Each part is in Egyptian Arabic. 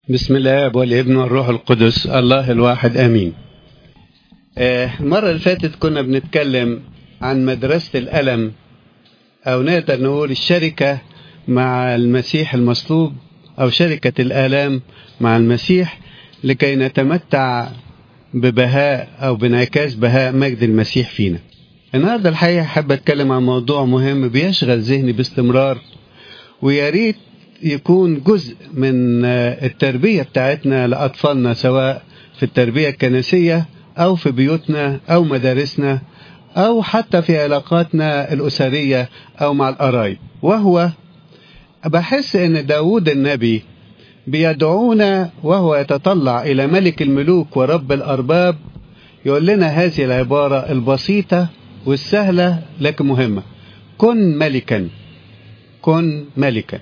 بسم الله والابن والروح القدس الله الواحد امين آه، المره اللي فاتت كنا بنتكلم عن مدرسه الالم او نقدر نقول الشركه مع المسيح المصلوب او شركه الالام مع المسيح لكي نتمتع ببهاء او بانعكاس بهاء مجد المسيح فينا النهارده الحقيقه حابب اتكلم عن موضوع مهم بيشغل ذهني باستمرار ويا ريت يكون جزء من التربية بتاعتنا لأطفالنا سواء في التربية الكنسية أو في بيوتنا أو مدارسنا أو حتى في علاقاتنا الأسرية أو مع القرايب وهو بحس أن داود النبي بيدعونا وهو يتطلع إلى ملك الملوك ورب الأرباب يقول لنا هذه العبارة البسيطة والسهلة لكن مهمة كن ملكا كن ملكا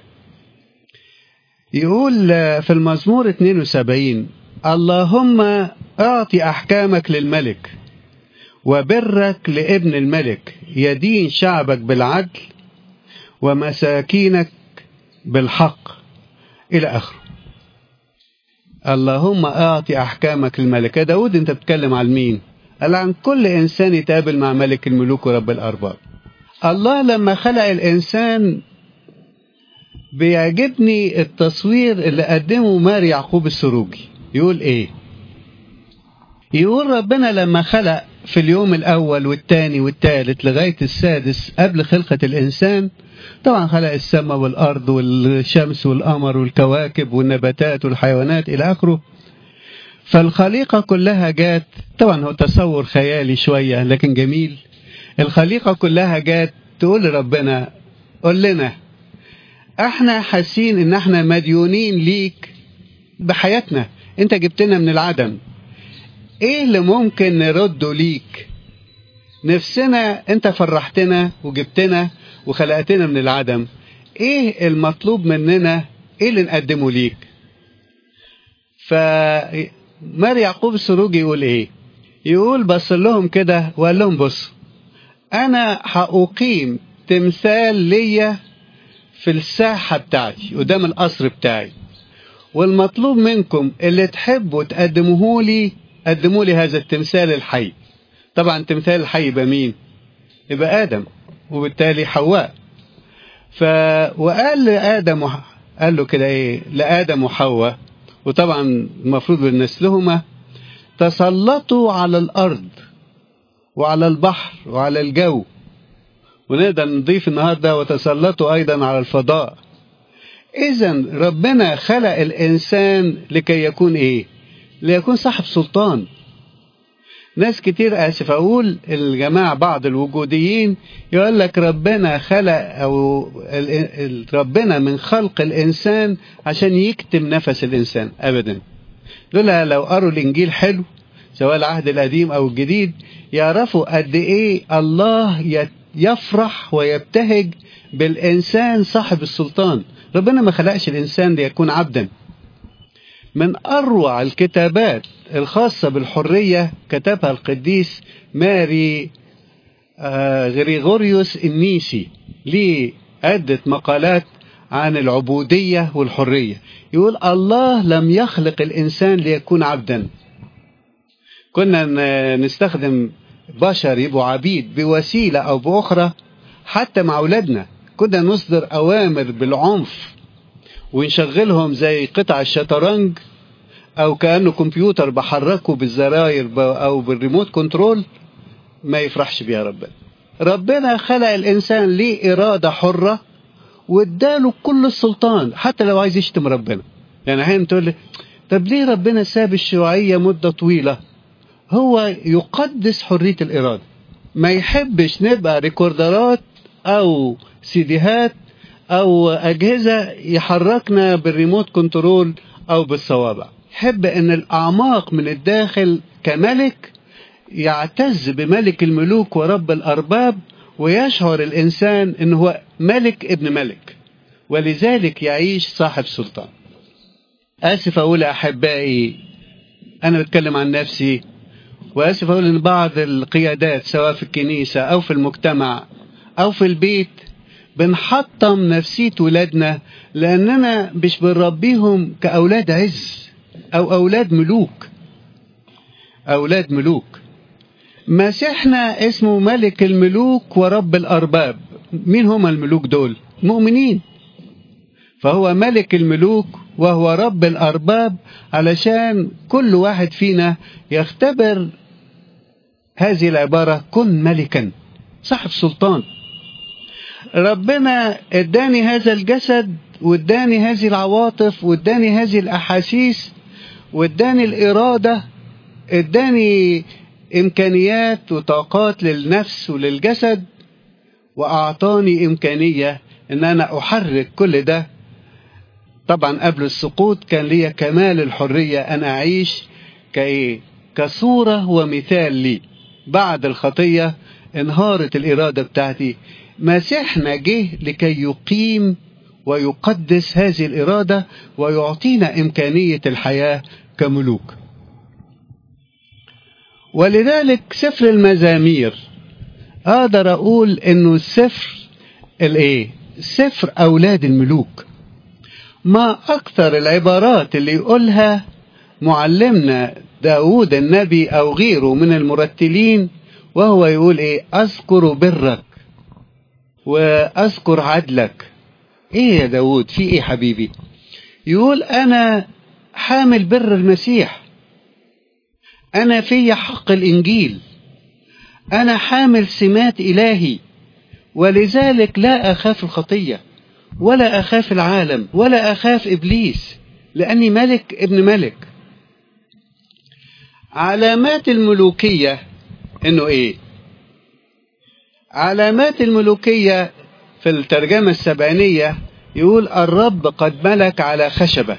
يقول في المزمور 72 اللهم اعطي احكامك للملك وبرك لابن الملك يدين شعبك بالعدل ومساكينك بالحق الى اخره اللهم اعطي احكامك للملك يا داود انت بتتكلم عن مين قال عن كل انسان يتقابل مع ملك الملوك ورب الارباب الله لما خلق الانسان بيعجبني التصوير اللي قدمه ماري يعقوب السروجي يقول ايه يقول ربنا لما خلق في اليوم الاول والثاني والثالث لغايه السادس قبل خلقه الانسان طبعا خلق السماء والارض والشمس والقمر والكواكب والنباتات والحيوانات الى اخره فالخليقه كلها جات طبعا هو تصور خيالي شويه لكن جميل الخليقه كلها جات تقول لربنا قول لنا احنا حاسين ان احنا مديونين ليك بحياتنا انت جبتنا من العدم ايه اللي ممكن نرده ليك نفسنا انت فرحتنا وجبتنا وخلقتنا من العدم ايه المطلوب مننا ايه اللي نقدمه ليك فمار يعقوب السروجي يقول ايه يقول بص لهم كده وقال لهم بص انا هأقيم تمثال ليا في الساحة بتاعتي قدام القصر بتاعي والمطلوب منكم اللي تحبوا تقدموه لي قدموا لي هذا التمثال الحي طبعا التمثال الحي يبقى مين يبقى آدم وبالتالي حواء ف وقال لآدم وح... قال له كده ايه لآدم وحواء وطبعا المفروض بنسلهما تسلطوا على الأرض وعلى البحر وعلى الجو ونقدر نضيف النهارده وتسلطوا ايضا على الفضاء اذا ربنا خلق الانسان لكي يكون ايه ليكون صاحب سلطان ناس كتير اسف اقول الجماعه بعض الوجوديين يقول لك ربنا خلق او ربنا من خلق الانسان عشان يكتم نفس الانسان ابدا دول لو قروا الانجيل حلو سواء العهد القديم او الجديد يعرفوا قد ايه الله يت يفرح ويبتهج بالإنسان صاحب السلطان ربنا ما خلقش الإنسان ليكون عبدا من أروع الكتابات الخاصة بالحرية كتبها القديس ماري آه غريغوريوس النيسي ليه عدة مقالات عن العبودية والحرية يقول الله لم يخلق الإنسان ليكون عبدا كنا نستخدم بشر يبقوا عبيد بوسيلة أو بأخرى حتى مع أولادنا كنا نصدر أوامر بالعنف ونشغلهم زي قطع الشطرنج أو كأنه كمبيوتر بحركه بالزراير أو بالريموت كنترول ما يفرحش بيها ربنا ربنا خلق الإنسان ليه إرادة حرة واداله كل السلطان حتى لو عايز يشتم ربنا يعني أحيانا تقول لي طب ليه ربنا ساب الشيوعية مدة طويلة هو يقدس حرية الإرادة ما يحبش نبقى ريكوردرات أو سيديهات أو أجهزة يحركنا بالريموت كنترول أو بالصوابع يحب أن الأعماق من الداخل كملك يعتز بملك الملوك ورب الأرباب ويشعر الإنسان أنه هو ملك ابن ملك ولذلك يعيش صاحب سلطان آسف أقول أحبائي أنا بتكلم عن نفسي واسف اقول ان بعض القيادات سواء في الكنيسه او في المجتمع او في البيت بنحطم نفسية ولادنا لأننا مش بنربيهم كأولاد عز أو أولاد ملوك أولاد ملوك مسيحنا اسمه ملك الملوك ورب الأرباب مين هم الملوك دول مؤمنين فهو ملك الملوك وهو رب الأرباب علشان كل واحد فينا يختبر هذه العبارة كن ملكا صاحب سلطان ربنا اداني هذا الجسد واداني هذه العواطف واداني هذه الأحاسيس واداني الإرادة اداني إمكانيات وطاقات للنفس وللجسد وأعطاني إمكانية إن أنا أحرك كل ده طبعا قبل السقوط كان لي كمال الحرية أن أعيش كإيه كصورة ومثال لي بعد الخطية انهارت الإرادة بتاعتي مسيحنا جه لكي يقيم ويقدس هذه الإرادة ويعطينا إمكانية الحياة كملوك ولذلك سفر المزامير أقدر أقول إنه السفر الإيه؟ سفر أولاد الملوك ما أكثر العبارات اللي يقولها معلمنا داود النبي أو غيره من المرتلين وهو يقول إيه أذكر برك وأذكر عدلك إيه يا داود في إيه حبيبي يقول أنا حامل بر المسيح أنا في حق الإنجيل أنا حامل سمات إلهي ولذلك لا أخاف الخطية ولا أخاف العالم ولا أخاف إبليس لأني ملك ابن ملك علامات الملوكية إنه إيه علامات الملوكية في الترجمة السبعينية يقول الرب قد ملك على خشبة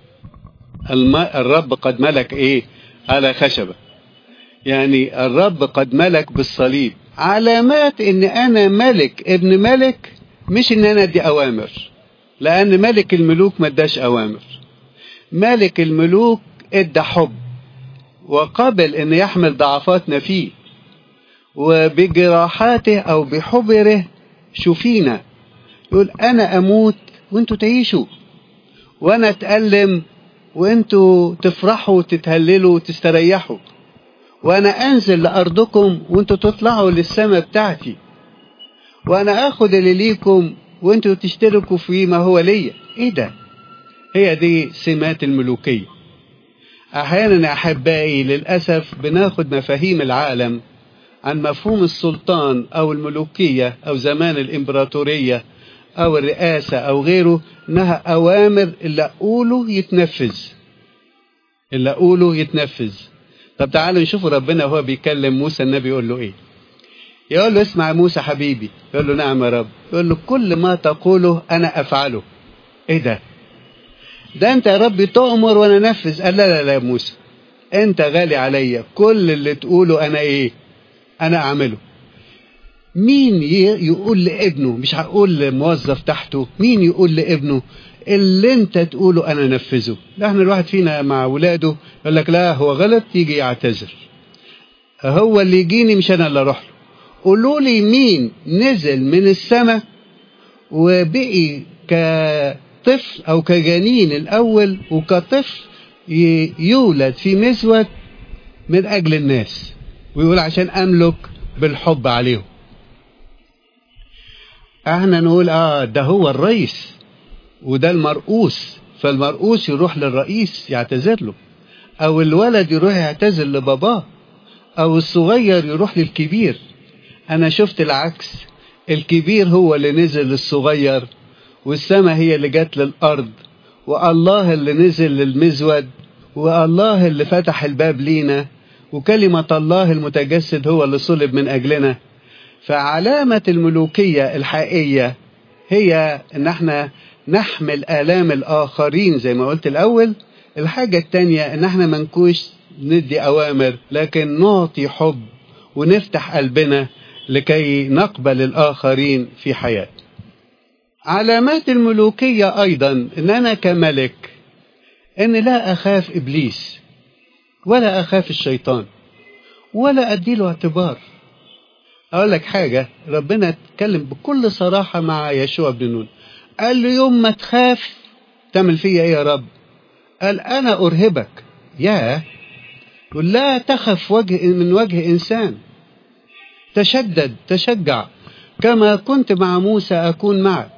الرب قد ملك إيه على خشبة يعني الرب قد ملك بالصليب علامات ان انا ملك ابن ملك مش ان انا ادي اوامر لان ملك الملوك ما اداش اوامر ملك الملوك ادى حب وقبل ان يحمل ضعفاتنا فيه وبجراحاته او بحبره شفينا يقول انا اموت وانتوا تعيشوا وانا اتألم وانتوا تفرحوا وتتهللوا وتستريحوا وانا انزل لارضكم وانتوا تطلعوا للسماء بتاعتي وانا اخد اللي ليكم وانتوا تشتركوا في ما هو ليا ايه ده هي دي سمات الملوكية احيانا احبائي للاسف بناخد مفاهيم العالم عن مفهوم السلطان او الملوكية او زمان الامبراطورية او الرئاسة او غيره انها اوامر اللي اقوله يتنفذ اللي اقوله يتنفذ طب تعالوا نشوفوا ربنا وهو بيكلم موسى النبي يقول له ايه يقول له اسمع موسى حبيبي يقول له نعم يا رب يقول له كل ما تقوله انا افعله ايه ده ده انت يا رب تؤمر وانا انفذ قال لا لا لا يا موسى انت غالي عليا كل اللي تقوله انا ايه انا اعمله مين يقول لابنه مش هقول لموظف تحته مين يقول لابنه اللي انت تقوله انا انفذه لا احنا الواحد فينا مع ولاده يقول لك لا هو غلط يجي يعتذر هو اللي يجيني مش انا اللي اروح له قولوا لي مين نزل من السماء وبقي كطفل او كجنين الاول وكطفل يولد في مسود من اجل الناس ويقول عشان املك بالحب عليهم احنا نقول اه ده هو الرئيس وده المرؤوس فالمرؤوس يروح للرئيس يعتذر له او الولد يروح يعتذر لباباه او الصغير يروح للكبير انا شفت العكس الكبير هو اللي نزل للصغير والسماء هي اللي جت للارض والله اللي نزل للمزود والله اللي فتح الباب لينا وكلمة الله المتجسد هو اللي صلب من أجلنا فعلامة الملوكية الحقيقية هي ان احنا نحمل آلام الآخرين زي ما قلت الأول الحاجة التانية ان احنا منكوش ندي أوامر لكن نعطي حب ونفتح قلبنا لكي نقبل الآخرين في حياة علامات الملوكية أيضا ان أنا كملك ان لا أخاف إبليس ولا أخاف الشيطان ولا أديله اعتبار اقول لك حاجه ربنا اتكلم بكل صراحه مع يشوع بن نون قال له يوم ما تخاف تعمل فيا ايه يا رب قال انا ارهبك يا قل لا تخف وجه من وجه انسان تشدد تشجع كما كنت مع موسى اكون معك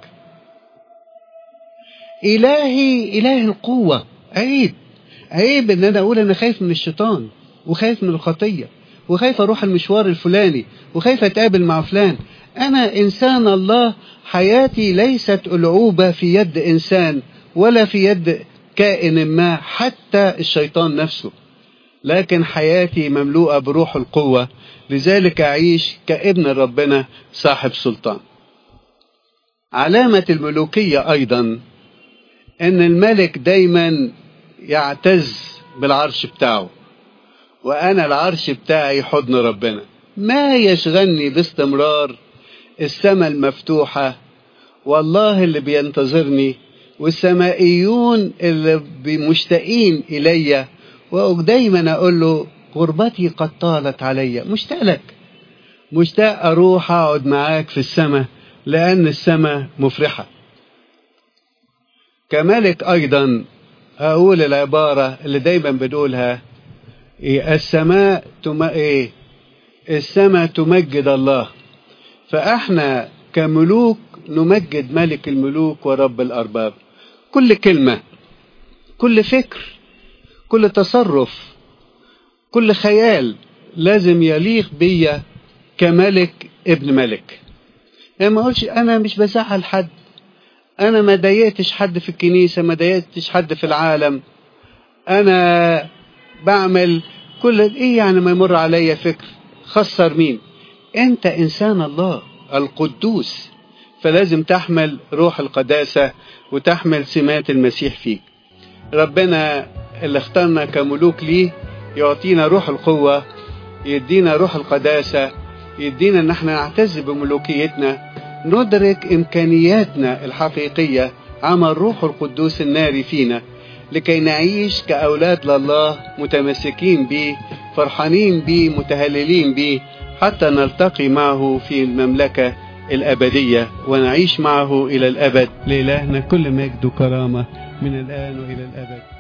الهي اله القوه عيب عيب ان انا اقول انا خايف من الشيطان وخايف من الخطيه وخايف اروح المشوار الفلاني وخايف اتقابل مع فلان انا انسان الله حياتي ليست العوبه في يد انسان ولا في يد كائن ما حتى الشيطان نفسه لكن حياتي مملوءه بروح القوه لذلك اعيش كابن ربنا صاحب سلطان علامه الملوكيه ايضا ان الملك دايما يعتز بالعرش بتاعه وانا العرش بتاعي حضن ربنا ما يشغلني باستمرار السماء المفتوحه والله اللي بينتظرني والسمائيون اللي مشتاقين الي ودايما اقول له غربتي قد طالت علي مشتاق لك مشتاق اروح اقعد معاك في السماء لان السماء مفرحه كملك ايضا اقول العباره اللي دايما بنقولها إيه السماء تم... إيه السماء تمجد الله فاحنا كملوك نمجد ملك الملوك ورب الارباب كل كلمه كل فكر كل تصرف كل خيال لازم يليق بيا كملك ابن ملك ما اقولش انا مش بزعل حد انا ما ضايقتش حد في الكنيسه ما ضايقتش حد في العالم انا بعمل كل ايه يعني ما يمر عليا فكر خسر مين انت انسان الله القدوس فلازم تحمل روح القداسه وتحمل سمات المسيح فيك ربنا اللي اختارنا كملوك ليه يعطينا روح القوه يدينا روح القداسه يدينا ان احنا نعتز بملوكيتنا ندرك امكانياتنا الحقيقيه عمل روح القدوس الناري فينا لكي نعيش كأولاد لله متمسكين به فرحانين به متهللين به حتى نلتقي معه في المملكة الأبدية ونعيش معه إلى الأبد لإلهنا كل مجد وكرامة من الآن وإلى الأبد